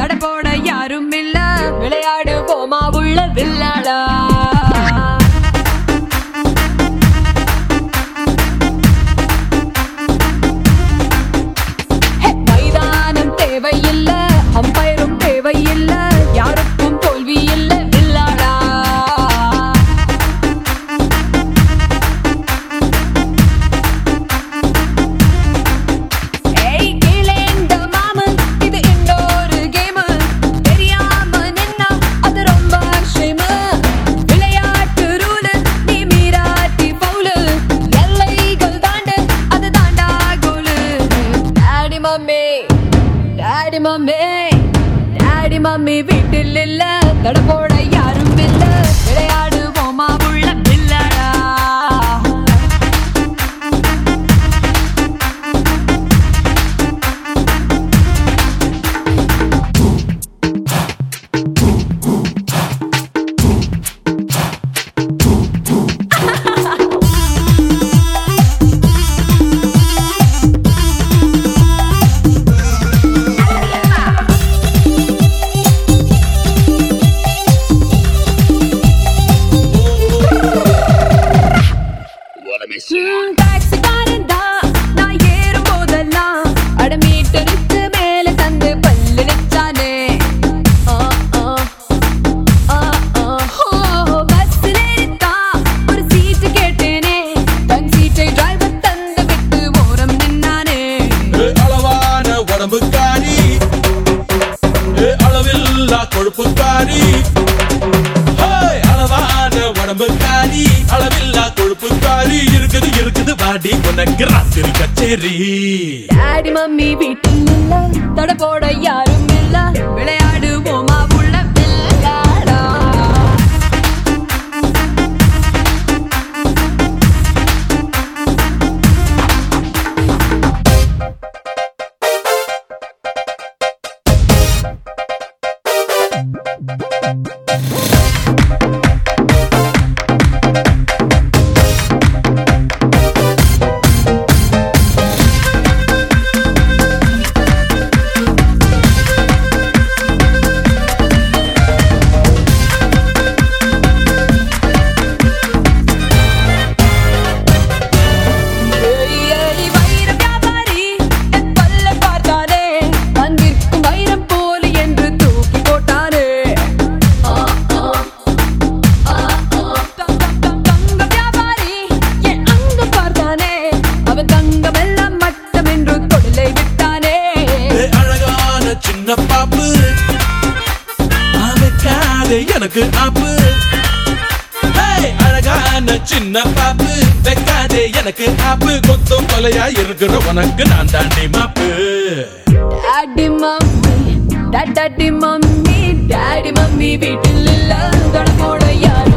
தடை போட யாரும் இல்ல விளையாடு போமா உள்ள வில்லாடா ஹே, மைதானம் தேவையில்ல அம்பயரும் தேவையில்ல யாருக்கும் தோல்வி இல்ல வில்லாடா ஏய் கீழேந்த மாமு இது இன்னொரு கேம் தெரியாம நின்னா அது ரொம்ப ஷேமு விளையாட்டு ரூலு நீ மீறாட்டி பவுலு எல்லைகள் தாண்டு அது தாண்டா கோலு daddy mummy daddy mummy daddy mummy வீட்டில் இல்ல தட போட யாரும் இல்ல விளையாடுவோமா உள்ள பிள்ளடா ம், டாக்ஸிக்காரன் தான் நான் ஏறும் போதெல்லாம் அட மீட்டருக்கு மேல தந்து பல்லு நிச்சானே ஆ, ஆ, ஆ, ஆ. ஓ, பஸ்ஸில் ஏறித்தான் ஒரு சீட்டு கேட்டேனே தன் சீட்டை டிரைவர் தந்து விட்டு ஓரம் நின்னானே ஏ அளவான உடம்புக்காரி ஏ அளவில்லா கொழுப்புக்காரி ஹேய், அளவான உடம்புக்காரி அளவில்லா கொழுப்புக்காரி இருக்குது இருக்குது வாடி உனக்கு ராத்திரி கச்சேரி டாடி மம்மி வீட்டில் இல்ல தட போட யாரும் இல்ல விளையாடுவோமா உள்ள விளையாடா ஏய், ஏய், வைர வியாபாரி, என் பல்ல பார்த்தானே, அங்கிருக்கும் வைரம் போல என்று தூக்கி போட்டானே. ஆ, ஆ, ஆ, ஆ. தங், தங், தங், தங்க வியாபாரி, என் அங்கம் பார்த்தானே, அவன் தங்கமெல்லாம் மட்டம் என்று தொழிலை விட்டானே ஏ அழகான சின்ன பாப்பு வைக்காதே எனக்கு ஆப்பு ஹேய், அழகான சின்ன பாப்பு வைக்காதே எனக்கு ஆப்பு கொத்தும் கொலையா இருக்கிற உனக்கு நான் தாண்டி மாப்பு daddy mummy daddy mummy daddy mummy வீட்டில் இல்ல தொட போட யாரும்